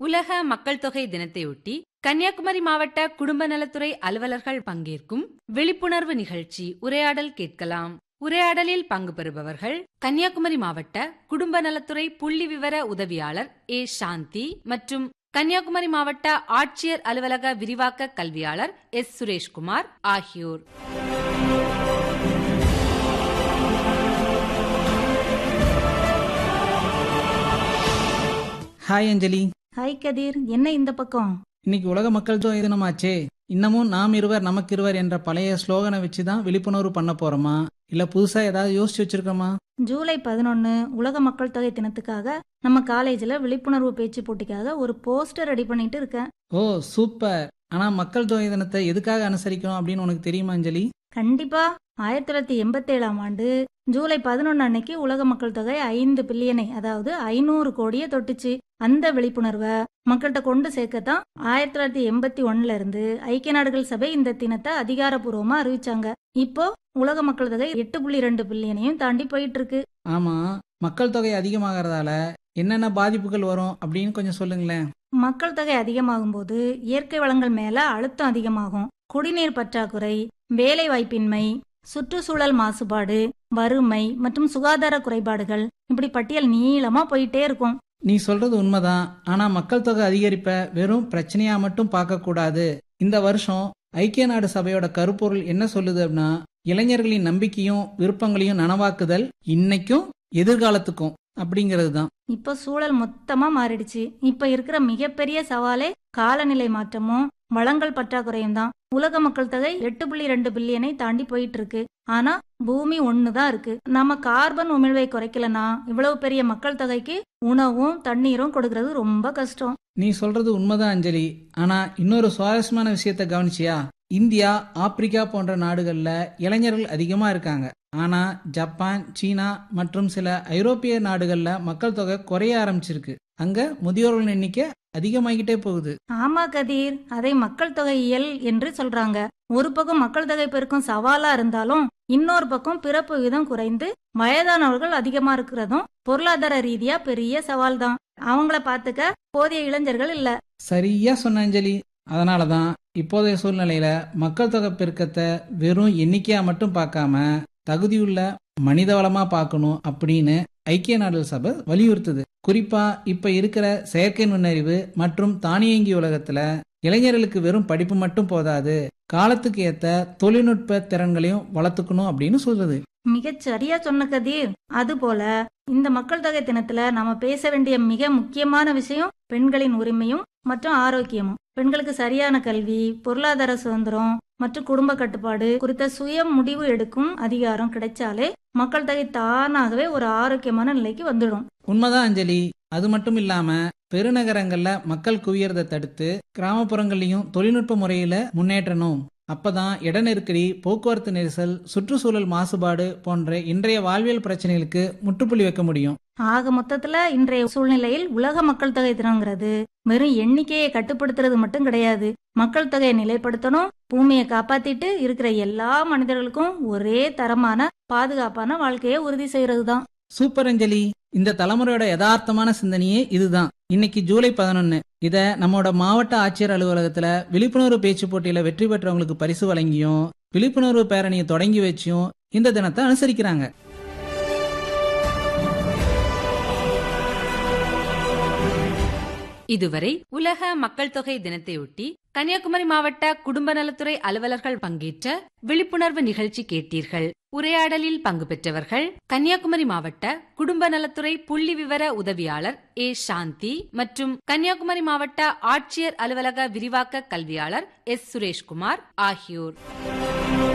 உலக மக்கள் தொகை தினத்தையொட்டி கன்னியாகுமரி மாவட்ட குடும்ப நலத்துறை அலுவலர்கள் பங்கேற்கும் விழிப்புணர்வு நிகழ்ச்சி உரையாடல் கேட்கலாம் உரையாடலில் பங்கு பெறுபவர்கள் கன்னியாகுமரி மாவட்ட குடும்ப நலத்துறை புள்ளி விவர உதவியாளர் ஏ சாந்தி மற்றும் கன்னியாகுமரி மாவட்ட ஆட்சியர் அலுவலக விரிவாக்க கல்வியாளர் எஸ் சுரேஷ்குமார் ஆகியோர் ஹாய் அஞ்சலி ஹாய் கதிர் என்ன இந்த பக்கம் இன்னைக்கு உலக மக்கள் தொகை தினமாச்சே இன்னமும் நாம் இருவர் நமக்கு இருவர் என்ற பழைய ஸ்லோகனை வச்சு தான் விழிப்புணர்வு பண்ண போறோமா இல்ல புதுசா ஏதாவது யோசிச்சு வச்சிருக்கோமா ஜூலை பதினொன்னு உலக மக்கள் தொகை தினத்துக்காக நம்ம காலேஜ்ல விழிப்புணர்வு பேச்சு போட்டிக்காக ஒரு போஸ்டர் ரெடி பண்ணிட்டு இருக்கேன் ஓ சூப்பர் ஆனா மக்கள் தொகை தினத்தை எதுக்காக அனுசரிக்கணும் அப்படின்னு உனக்கு தெரியுமா அஞ்சலி கண்டிப்பா ஆயிரத்தி தொள்ளாயிரத்தி எண்பத்தி ஏழாம் ஆண்டு ஜூலை பதினொன்னு அன்னைக்கு உலக மக்கள் தொகை ஐந்து பில்லியனை அதாவது ஐநூறு கோடியை தொட்டுச்சு அந்த விழிப்புணர்வை மக்கள்கிட்ட கொண்டு சேர்க்கத்தான் ஆயிரத்தி தொள்ளாயிரத்தி எண்பத்தி ஒண்ணுல இருந்து ஐக்கிய நாடுகள் சபை இந்த தினத்தை அதிகாரப்பூர்வமா அறிவிச்சாங்க இப்போ உலக மக்கள் தொகை எட்டு புள்ளி ரெண்டு பில்லியனையும் தாண்டி போயிட்டு இருக்கு ஆமா மக்கள் தொகை அதிகமாகறதால என்னென்ன பாதிப்புகள் வரும் அப்படின்னு கொஞ்சம் சொல்லுங்களேன் மக்கள் தொகை அதிகமாகும் போது இயற்கை வளங்கள் மேல அழுத்தம் அதிகமாகும் குடிநீர் பற்றாக்குறை வேலை வாய்ப்பின்மை சுற்றுச்சூழல் மாசுபாடு வறுமை மற்றும் சுகாதார குறைபாடுகள் இப்படி பட்டியல் நீளமா போயிட்டே இருக்கும் நீ சொல்றது உண்மைதான் ஆனா மக்கள் தொகை அதிகரிப்ப வெறும் பிரச்சனையா மட்டும் பார்க்க கூடாது இந்த வருஷம் ஐக்கிய நாடு சபையோட கருப்பொருள் என்ன சொல்லுது அப்படின்னா இளைஞர்களின் நம்பிக்கையும் விருப்பங்களையும் நனவாக்குதல் இன்னைக்கும் எதிர்காலத்துக்கும் அப்படிங்கிறது தான் இப்ப சூழல் மொத்தமா மாறிடுச்சு இப்ப இருக்கிற மிகப்பெரிய சவாலே காலநிலை மாற்றமும் வளங்கள் பற்றாக்குறையும் தான் உலக மக்கள் தொகை எட்டு புள்ளி ரெண்டு பில்லியனை தாண்டி போயிட்டு இருக்கு ஆனா பூமி ஒண்ணுதான் இருக்கு நம்ம கார்பன் உமிழ்வை குறைக்கலனா இவ்வளவு பெரிய மக்கள் தொகைக்கு உணவும் தண்ணீரும் கொடுக்கறது ரொம்ப கஷ்டம் நீ சொல்றது உண்மைதான் அஞ்சலி ஆனா இன்னொரு சுவாரஸ்யமான விஷயத்த கவனிச்சியா இந்தியா ஆப்பிரிக்கா போன்ற நாடுகள்ல இளைஞர்கள் அதிகமா இருக்காங்க ஆனா ஜப்பான் சீனா மற்றும் சில ஐரோப்பிய நாடுகள்ல மக்கள் தொகை குறைய ஆரம்பிச்சிருக்கு அங்க முதியோர்கள் எண்ணிக்கை அதிகமாகிட்டே போகுது ஆமா கதிர் அதை மக்கள் தொகை இயல் என்று சொல்றாங்க ஒரு பக்கம் மக்கள் தொகை பெருக்கம் சவாலா இருந்தாலும் இன்னொரு பக்கம் பிறப்பு விகிதம் குறைந்து வயதானவர்கள் அதிகமா இருக்கிறதும் பொருளாதார ரீதியா பெரிய சவால் தான் அவங்கள பாத்துக்க போதிய இளைஞர்கள் இல்ல சரியா சொன்ன அஞ்சலி அதனாலதான் இப்போதைய சூழ்நிலையில மக்கள் தொகை பெருக்கத்தை வெறும் எண்ணிக்கையா மட்டும் பார்க்காம தகுதியுள்ள மனித வளமா பார்க்கணும் அப்படின்னு ஐக்கிய நாடுகள் சபை வலியுறுத்துது குறிப்பா இப்ப இருக்கிற செயற்கை நுண்ணறிவு மற்றும் தானியங்கி உலகத்துல இளைஞர்களுக்கு வெறும் படிப்பு மட்டும் போதாது காலத்துக்கு ஏத்த தொழில்நுட்ப திறன்களையும் வளர்த்துக்கணும் அப்படின்னு சொல்லுது மிகச் சரியா சொன்ன கதிர் அது போல இந்த மக்கள் தொகை தினத்துல நாம பேச வேண்டிய மிக முக்கியமான விஷயம் பெண்களின் உரிமையும் மற்றும் ஆரோக்கியமும் பெண்களுக்கு சரியான கல்வி பொருளாதார சுதந்திரம் மற்றும் குடும்ப கட்டுப்பாடு குறித்த சுய முடிவு எடுக்கும் அதிகாரம் கிடைச்சாலே மக்கள் தொகை தானாகவே ஒரு ஆரோக்கியமான நிலைக்கு வந்துடும் உண்மைதான் அஞ்சலி அது மட்டும் இல்லாம பெருநகரங்கள்ல மக்கள் குவியறதை தடுத்து கிராமப்புறங்கள்லயும் தொழில்நுட்ப முறையில முன்னேற்றணும் அப்பதான் இட நெருக்கடி போக்குவரத்து நெரிசல் சுற்றுச்சூழல் மாசுபாடு போன்ற இன்றைய வாழ்வியல் பிரச்சனைகளுக்கு முற்றுப்புள்ளி வைக்க முடியும் ஆக மொத்தத்துல இன்றைய சூழ்நிலையில் உலக மக்கள் தொகை தினங்கிறது வெறும் எண்ணிக்கையை கட்டுப்படுத்துறது மட்டும் கிடையாது மக்கள் தொகையை நிலைப்படுத்தணும் பூமியை காப்பாத்திட்டு இருக்கிற எல்லா மனிதர்களுக்கும் ஒரே தரமான பாதுகாப்பான வாழ்க்கையை உறுதி செய்யறது தான் சூப்பர் அஞ்சலி இந்த தலைமுறையோட யதார்த்தமான சிந்தனையே இதுதான் இன்னைக்கு ஜூலை பதினொன்னு இத நம்மோட மாவட்ட ஆட்சியர் அலுவலகத்துல விழிப்புணர்வு பேச்சு போட்டியில வெற்றி பெற்றவங்களுக்கு பரிசு வழங்கியும் விழிப்புணர்வு பேரணியை தொடங்கி வச்சியும் இந்த தினத்தை அனுசரிக்கிறாங்க இதுவரை உலக மக்கள் தொகை தினத்தையொட்டி கன்னியாகுமரி மாவட்ட குடும்ப நலத்துறை அலுவலர்கள் பங்கேற்ற விழிப்புணர்வு நிகழ்ச்சி கேட்டீர்கள் உரையாடலில் பங்கு பெற்றவர்கள் கன்னியாகுமரி மாவட்ட குடும்ப நலத்துறை புள்ளி விவர உதவியாளர் ஏ சாந்தி மற்றும் கன்னியாகுமரி மாவட்ட ஆட்சியர் அலுவலக விரிவாக்க கல்வியாளர் எஸ் சுரேஷ்குமார் ஆகியோர்